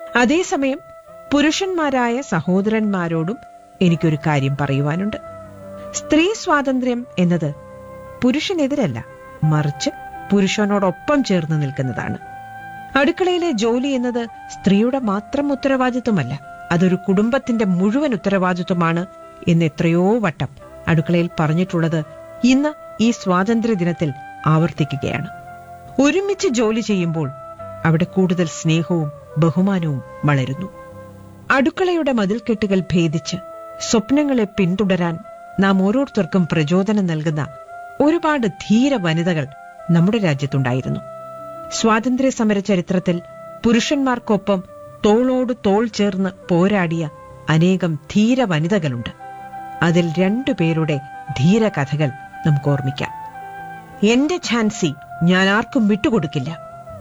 അതേസമയം പുരുഷന്മാരായ സഹോദരന്മാരോടും എനിക്കൊരു കാര്യം പറയുവാനുണ്ട് സ്ത്രീ സ്വാതന്ത്ര്യം എന്നത് പുരുഷനെതിരല്ല മറിച്ച് പുരുഷനോടൊപ്പം ചേർന്ന് നിൽക്കുന്നതാണ് അടുക്കളയിലെ ജോലി എന്നത് സ്ത്രീയുടെ മാത്രം ഉത്തരവാദിത്വമല്ല അതൊരു കുടുംബത്തിന്റെ മുഴുവൻ ഉത്തരവാദിത്വമാണ് എന്ന് എത്രയോ വട്ടം അടുക്കളയിൽ പറഞ്ഞിട്ടുള്ളത് ഇന്ന് ഈ സ്വാതന്ത്ര്യ ദിനത്തിൽ ആവർത്തിക്കുകയാണ് ഒരുമിച്ച് ജോലി ചെയ്യുമ്പോൾ അവിടെ കൂടുതൽ സ്നേഹവും ബഹുമാനവും വളരുന്നു അടുക്കളയുടെ മതിൽക്കെട്ടുകൾ ഭേദിച്ച് സ്വപ്നങ്ങളെ പിന്തുടരാൻ നാം ഓരോരുത്തർക്കും പ്രചോദനം നൽകുന്ന ഒരുപാട് ധീര വനിതകൾ നമ്മുടെ രാജ്യത്തുണ്ടായിരുന്നു സ്വാതന്ത്ര്യ സമര ചരിത്രത്തിൽ പുരുഷന്മാർക്കൊപ്പം തോളോട് തോൾ ചേർന്ന് പോരാടിയ അനേകം ധീര വനിതകളുണ്ട് അതിൽ രണ്ടുപേരുടെ ധീര കഥകൾ നമുക്ക് ഓർമ്മിക്കാം എന്റെ ഝാൻസി ഞാൻ ആർക്കും വിട്ടുകൊടുക്കില്ല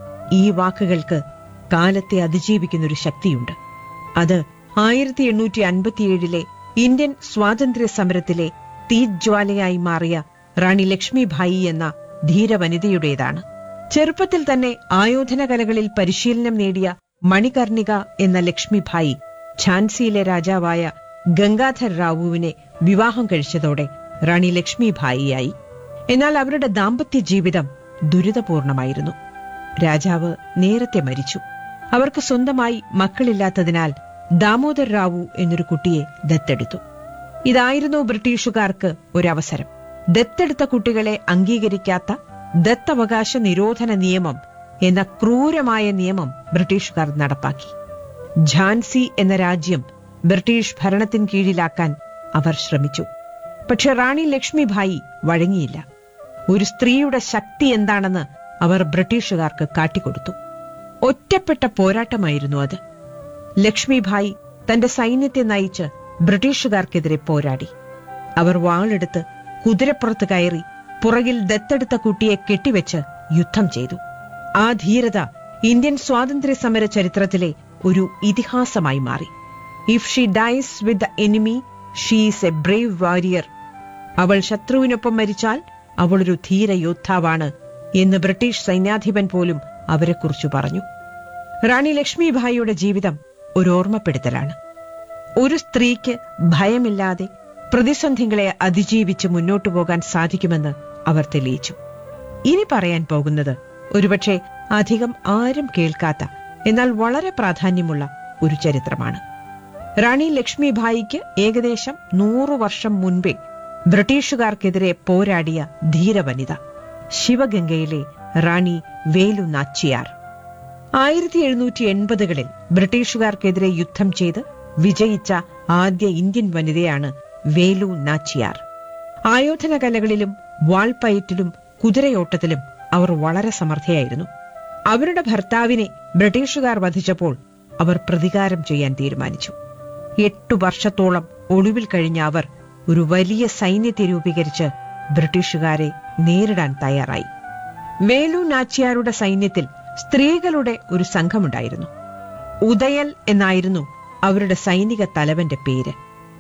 ഈ വാക്കുകൾക്ക് കാലത്തെ അതിജീവിക്കുന്ന ഒരു ശക്തിയുണ്ട് അത് ആയിരത്തി എണ്ണൂറ്റി അൻപത്തിയേഴിലെ ഇന്ത്യൻ സ്വാതന്ത്ര്യ സമരത്തിലെ തീജ്വാലയായി മാറിയ റാണി ലക്ഷ്മിഭായി എന്ന ധീരവനിതയുടേതാണ് ചെറുപ്പത്തിൽ തന്നെ ആയോധന കലകളിൽ പരിശീലനം നേടിയ മണികർണിക എന്ന ലക്ഷ്മിഭായി ഝാൻസിയിലെ രാജാവായ ഗംഗാധർ റാവുവിനെ വിവാഹം കഴിച്ചതോടെ റാണി ലക്ഷ്മിഭായിയായി എന്നാൽ അവരുടെ ദാമ്പത്യ ജീവിതം ദുരിതപൂർണമായിരുന്നു രാജാവ് നേരത്തെ മരിച്ചു അവർക്ക് സ്വന്തമായി മക്കളില്ലാത്തതിനാൽ ദാമോദർ റാവു എന്നൊരു കുട്ടിയെ ദത്തെടുത്തു ഇതായിരുന്നു ബ്രിട്ടീഷുകാർക്ക് ഒരവസരം ദത്തെടുത്ത കുട്ടികളെ അംഗീകരിക്കാത്ത ദത്തവകാശ നിരോധന നിയമം എന്ന ക്രൂരമായ നിയമം ബ്രിട്ടീഷുകാർ നടപ്പാക്കി ഝാൻസി എന്ന രാജ്യം ബ്രിട്ടീഷ് ഭരണത്തിന് കീഴിലാക്കാൻ അവർ ശ്രമിച്ചു പക്ഷെ റാണി ലക്ഷ്മിഭായി വഴങ്ങിയില്ല ഒരു സ്ത്രീയുടെ ശക്തി എന്താണെന്ന് അവർ ബ്രിട്ടീഷുകാർക്ക് കാട്ടിക്കൊടുത്തു ഒറ്റപ്പെട്ട പോരാട്ടമായിരുന്നു അത് ലക്ഷ്മിഭായി തന്റെ സൈന്യത്തെ നയിച്ച് ബ്രിട്ടീഷുകാർക്കെതിരെ പോരാടി അവർ വാളെടുത്ത് കുതിരപ്പുറത്ത് കയറി പുറകിൽ ദത്തെടുത്ത കുട്ടിയെ കെട്ടിവെച്ച് യുദ്ധം ചെയ്തു ആ ധീരത ഇന്ത്യൻ സ്വാതന്ത്ര്യ സമര ചരിത്രത്തിലെ ഒരു ഇതിഹാസമായി മാറി if she dies with the enemy she's a brave warrior അവൾ ശത്രുവിനൊപ്പം മരിച്ചാൽ അവളൊരു ധീര യോദ്ധാവാണ് എന്ന് ബ്രിട്ടീഷ് സൈന്യാധിപൻ പോലും അവരെക്കുറിച്ച് പറഞ്ഞു റാണി ലക്ഷ്മിഭായിയുടെ ജീവിതം ഒരു ഓർമ്മപ്പെടുത്തലാണ് ഒരു സ്ത്രീക്ക് ഭയമില്ലാതെ പ്രതിസന്ധികളെ അതിജീവിച്ച് മുന്നോട്ടു പോകാൻ സാധിക്കുമെന്ന് അവർ തെളിയിച്ചു ഇനി പറയാൻ പോകുന്നത് ഒരുപക്ഷെ അധികം ആരും കേൾക്കാത്ത എന്നാൽ വളരെ പ്രാധാന്യമുള്ള ഒരു ചരിത്രമാണ് റാണി ലക്ഷ്മിഭായിക്ക് ഏകദേശം നൂറു വർഷം മുൻപേ ബ്രിട്ടീഷുകാർക്കെതിരെ പോരാടിയ ധീരവനിത ശിവഗംഗയിലെ റാണി വേലു നാച്ചിയാർ ആയിരത്തി എഴുന്നൂറ്റി എൺപതുകളിൽ ബ്രിട്ടീഷുകാർക്കെതിരെ യുദ്ധം ചെയ്ത് വിജയിച്ച ആദ്യ ഇന്ത്യൻ വനിതയാണ് വേലു നാച്ചിയാർ ആയോധന കലകളിലും വാൾപ്പയറ്റിലും കുതിരയോട്ടത്തിലും അവർ വളരെ സമർത്ഥയായിരുന്നു അവരുടെ ഭർത്താവിനെ ബ്രിട്ടീഷുകാർ വധിച്ചപ്പോൾ അവർ പ്രതികാരം ചെയ്യാൻ തീരുമാനിച്ചു എട്ടു വർഷത്തോളം ഒളിവിൽ കഴിഞ്ഞ അവർ ഒരു വലിയ സൈന്യത്തെ രൂപീകരിച്ച് ബ്രിട്ടീഷുകാരെ നേരിടാൻ തയ്യാറായി വേലു നാച്ചിയാരുടെ സൈന്യത്തിൽ സ്ത്രീകളുടെ ഒരു സംഘമുണ്ടായിരുന്നു ഉദയൽ എന്നായിരുന്നു അവരുടെ സൈനിക തലവന്റെ പേര്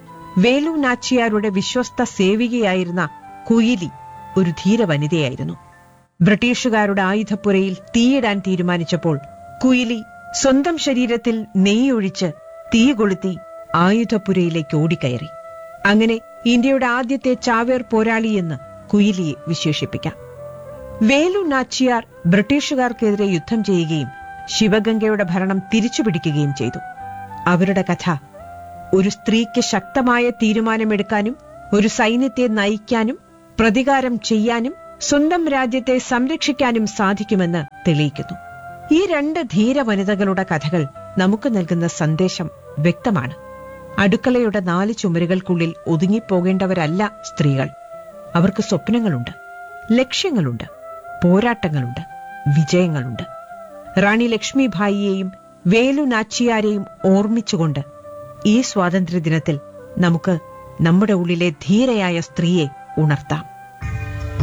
വേലു നാച്ചിയാരുടെ വിശ്വസ്ത സേവികയായിരുന്ന കുയിലി ഒരു ധീര വനിതയായിരുന്നു ബ്രിട്ടീഷുകാരുടെ ആയുധപ്പുരയിൽ തീയിടാൻ തീരുമാനിച്ചപ്പോൾ കുയിലി സ്വന്തം ശരീരത്തിൽ നെയ്യൊഴിച്ച് തീ കൊളുത്തി ആയുധപ്പുരയിലേക്ക് ഓടിക്കയറി അങ്ങനെ ഇന്ത്യയുടെ ആദ്യത്തെ ചാവേർ പോരാളി എന്ന് കുയിലിയെ വിശേഷിപ്പിക്കാം വേലു നാച്ചിയാർ ബ്രിട്ടീഷുകാർക്കെതിരെ യുദ്ധം ചെയ്യുകയും ശിവഗംഗയുടെ ഭരണം തിരിച്ചുപിടിക്കുകയും ചെയ്തു അവരുടെ കഥ ഒരു സ്ത്രീക്ക് ശക്തമായ തീരുമാനമെടുക്കാനും ഒരു സൈന്യത്തെ നയിക്കാനും പ്രതികാരം ചെയ്യാനും സ്വന്തം രാജ്യത്തെ സംരക്ഷിക്കാനും സാധിക്കുമെന്ന് തെളിയിക്കുന്നു ഈ രണ്ട് ധീര വനിതകളുടെ കഥകൾ നമുക്ക് നൽകുന്ന സന്ദേശം വ്യക്തമാണ് അടുക്കളയുടെ നാല് ചുമരുകൾക്കുള്ളിൽ ഒതുങ്ങിപ്പോകേണ്ടവരല്ല സ്ത്രീകൾ അവർക്ക് സ്വപ്നങ്ങളുണ്ട് ലക്ഷ്യങ്ങളുണ്ട് പോരാട്ടങ്ങളുണ്ട് വിജയങ്ങളുണ്ട് റാണി ലക്ഷ്മിഭായിയെയും വേലു നാച്ചിയാരെയും ഓർമ്മിച്ചുകൊണ്ട് ഈ സ്വാതന്ത്ര്യദിനത്തിൽ നമുക്ക് നമ്മുടെ ഉള്ളിലെ ധീരയായ സ്ത്രീയെ ഉണർത്താം